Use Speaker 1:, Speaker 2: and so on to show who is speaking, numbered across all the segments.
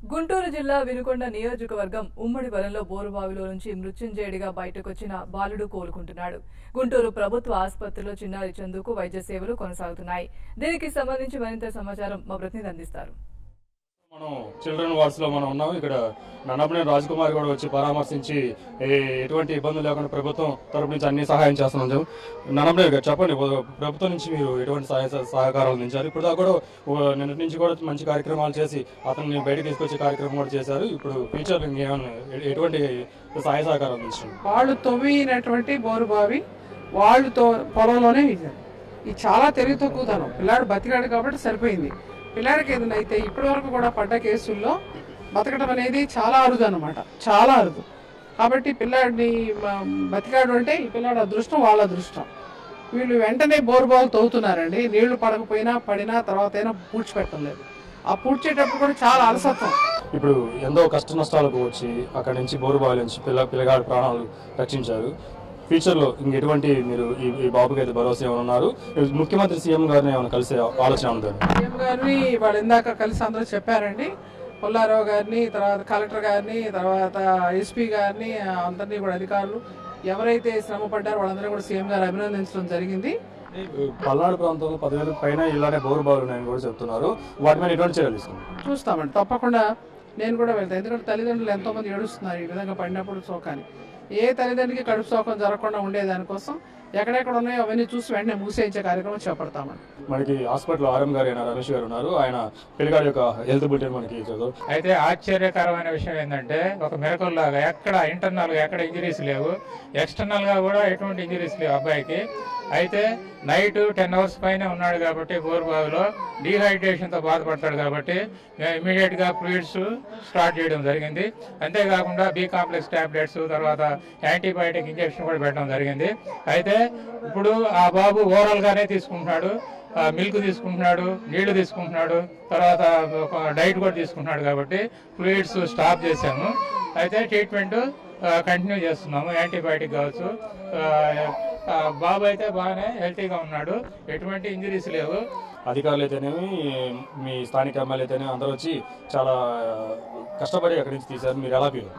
Speaker 1: గుంటూరు జిల్లా వినుకొండ నియోజకవర్గం ఉమ్మడి వరంలో బోరుబావిలో నుంచి మృత్యుంజయుడిగా బయటకొచ్చిన బాలుడు కోలుకుంటున్నాడు గుంటూరు ప్రభుత్వ ఆసుపత్రిలో చిన్నారి చందుకు వైద్య సేవలు కొనసాగుతున్నాయి దీనికి సంబంధించి మరింత సమాచారం మా ప్రతినిధి అందిస్తారు
Speaker 2: మనం చిల్డ్రన్ వార్డ్స్ లో మనం ఉన్నాం ఇక్కడ నన్నపనేని రాజ్ కుమార్ కూడా వచ్చి పరామర్శించి ఏ- ఎటువంటి ఇబ్బందులు లేకుండా ప్రభుత్వం తరపు నుంచి అన్ని సహాయం చేస్తున్నాం నన్నపనేని గారు చెప్పండి ఓ- ప్రభుత్వం నుంచి మీరు ఎటువంటి సహాయ సహ- సహకారాలు అందించారు ఇప్పుడు దాకా కూడా ఓ నిన్నటి నుంచి కూడా మంచి కార్యక్రమాలు చేసి అతన్ని బయటకు తీసుకొచ్చే కార్యక్రమం కూడా చేశారు ఇప్పుడు ఫ్యూచర్ ఇంకేమైనా ఎ- ఎటువంటి సహాయ సహకారం అందించారు
Speaker 3: వాళ్ళు తవ్వినటువంటి బోరు బావి వాళ్ళు తో పొలంలోనే వేశారు ఇది చాలా తెలివి తక్కువతనం పిల్లాడు బతికాడు కాబట్టి సరిపోయింది పిల్లాడికి ఏదైనా అయితే ఇప్పటి వరకు కూడా పడ్డ కేసుల్లో బతకడం అనేది చాలా అరుదు అనమాట చాలా అరుదు కాబట్టి పిల్లాడిని మ- బతికాడు అంటే ఈ పిల్లాడి అదృష్టం వాళ్ళ అదృష్టం వీళ్ళు వెంటనే బోరు బావులు తవ్వుతున్నారండి నీళ్లు పడకపోయినా పడినా తర్వాత అయినా పూడ్చిపెట్టలేదు ఆ పూడ్చేటప్పుడు కూడా చాలా అలసత్వం
Speaker 2: ఇప్పుడు ఎంతో కష్ట నష్టాలకు వచ్చి అక్కడి నుంచి బోరుబావి నుంచి పిల్ల పిల్లగాడి ప్రాణాలు రక్షించారు ఫ్యూచర్ లో ఇంకెటువంటి మీరు ఈ ఈ బాబుకి అయితే భరోసా ఏమైనా ఉన్నారు ముఖ్యమంత్రి సీఎం గారిని ఏమైనా కలిసే ఆలోచన ఉంది
Speaker 3: సీఎం గారిని వాళ్ళు ఇందాక కలిసి అందరూ చెప్పారండి పుల్లారావు గారిని తర్వాత కలెక్టర్ గారిని తర్వాత ఎస్పీ గారిని అందరినీ కూడా అధికారులు ఎవరైతే శ్రమ పడ్డారో వాళ్ళందరూ కూడా సీఎం గారు అభినందించడం జరిగింది
Speaker 2: పల్నాడు ప్రాంతంలో పదివేలకు పైన ఇలానే బోరు బావులు ఉన్నాయని కూడా చెప్తున్నారు వాటి మీద ఎటువంటి చర్యలు తీసుకున్నారు
Speaker 3: చూస్తామండి తప్పకుండా నేను కూడా వెళ్తాను ఎందుకంటే తల్లిదండ్రులు ఎంతో మంది ఏడుస్తున్నారు ఈ విధంగా పడినప్పుడు శోకాన్ని ఏ తల్లిదండ్రికి కడుపు శోకం జరగకుండా ఉండేదానికోసం ఎక్కడెక్కడ ఉన్నాయో అవన్నీ చూసి వెంటనే మూసేయించే కార్యక్రమం చేపడతామండి
Speaker 2: మనకి హాస్పిటల్ ఆర్ఎం గారు అయిన రమేష్ గారు ఉన్నారు ఆయన పిల్లగాడి యొక్క హెల్త్ బులెటిన్ మనకి చదువు
Speaker 4: అయితే ఆశ్చర్యకరమైన విషయం ఏంటంటే ఒక మిరకల్ లాగా ఎక్కడ ఇంటర్నల్ గా ఎక్కడ ఇంజరీస్ లేవు ఎక్స్టర్నల్ గా కూడా ఎటువంటి ఇంజరీస్ లేవు అబ్బాయికి అయితే నైట్ టెన్ అవర్స్ పైన ఉన్నాడు కాబట్టి బోర్బావిలో డీహైడ్రేషన్ తో బాధపడతాడు కాబట్టి ఇమీడియట్ గా ఫ్లూయిడ్స్ స్టార్ట్ చేయడం జరిగింది అంతేకాకుండా బి కాంప్లెక్స్ టాబ్లెట్స్ తర్వాత యాంటీబయాటిక్ ఇంజెక్షన్ కూడా పెట్టడం జరిగింది అయితే ఇప్పుడు ఆ బాబు ఓవరాల్ గానే తీసుకుంటున్నాడు ఆ, మిల్క్ తీసుకుంటున్నాడు నీళ్లు తీసుకుంటున్నాడు తర్వాత ఒక డైట్ కూడా తీసుకుంటున్నాడు కాబట్టి ఫ్లూయిడ్స్ స్టాప్ చేశాము అయితే ట్రీట్మెంట్ కంటిన్యూ చేస్తున్నాము యాంటీబయాటిక్ కావచ్చు ఆ, ఆ, బాబు అయితే బాగానే హెల్తీగా ఉన్నాడు ఎటువంటి ఇంజరీస్ లేవు
Speaker 2: అధికారులు అయితేనేమి మీ స్థానిక ఎమ్మెల్యే అయితేనే అందరూ వచ్చి చాలా కష్టపడి అక్కడి నుంచి తీశారు మీరు ఎలా ఫీల్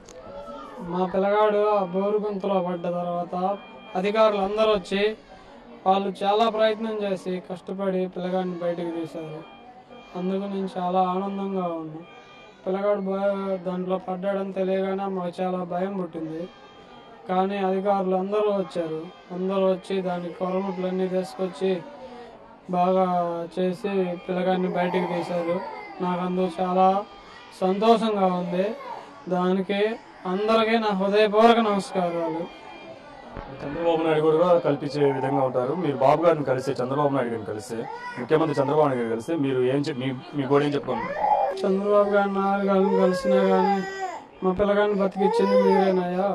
Speaker 5: మా పిల్లగాడు ఆ బోరు గుంతలో పడ్డ తర్వాత అధికారులు అందరూ వచ్చి వాళ్ళు చాలా ప్రయత్నం చేసి కష్టపడి పిల్లగాడిని బయటకు తీశారు అందుకు నేను చాలా ఆనందంగా ఉన్నా పిల్లగాడు భయ దాంట్లో పడ్డాడని తెలియగానే మాకు చాలా భయం పుట్టింది కానీ అధికారులు అందరూ వచ్చారు అందరూ వచ్చి దాని కొరముట్లన్నీ తీసుకొచ్చి బాగా చేసి పిల్లగాడిని బయటికి తీశారు నాకు అందుకు చాలా సంతోషంగా ఉంది దానికి అందరికీ నా హృదయపూర్వక నమస్కారాలు
Speaker 2: చంద్రబాబు నాయుడు కూడా కల్పించే విధంగా ఉంటారు మీరు బాబు గారిని కలిస్తే చంద్రబాబు నాయుడు గారిని కలిస్తే ముఖ్యమంత్రి చంద్రబాబు నాయుడు గారిని కలిస్తే మీరు ఏం చెప్ మీ మీ కూడా ఏం చెప్పుకోండి
Speaker 5: చంద్రబాబు గారిని నాలుగు గారిని కలిసినా కానీ మా పిల్లగాడిని బతికిచ్చింది మీరేనాయా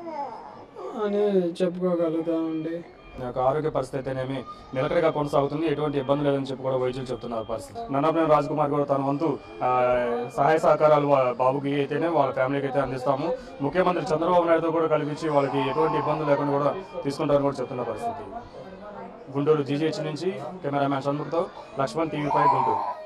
Speaker 5: అని చెప్పుకోగలుగుతామండి
Speaker 2: మీ యొక్క ఆరోగ్య పరిస్థితి అయితేనేమి నిలకడగా కొనసాగుతుంది ఎటువంటి ఇబ్బంది లేదని చెప్పి కూడా వైద్యులు చెప్తున్నారు పరిస్థితి నన్నపనేని రాజ్ కుమార్ కూడా తన వంతు ఆ, సహాయ సహకారాలు వా- బాబుకి అయితేనే వాళ్ళ ఫ్యామిలీకి అయితే అందిస్తాము ముఖ్యమంత్రి చంద్రబాబు నాయుడుతో కూడా కల్పించి వాళ్ళకి ఎటువంటి ఇబ్బంది లేకుండా కూడా తీసుకుంటారని కూడా చెప్తున్న పరిస్థితి గుంటూరు జీజీహెచ్ నుంచి కెమెరామ్యాన్ షణ్ముఖ్తో లక్ష్మణ్ టీవీ ఫైవ్ గుంటూరు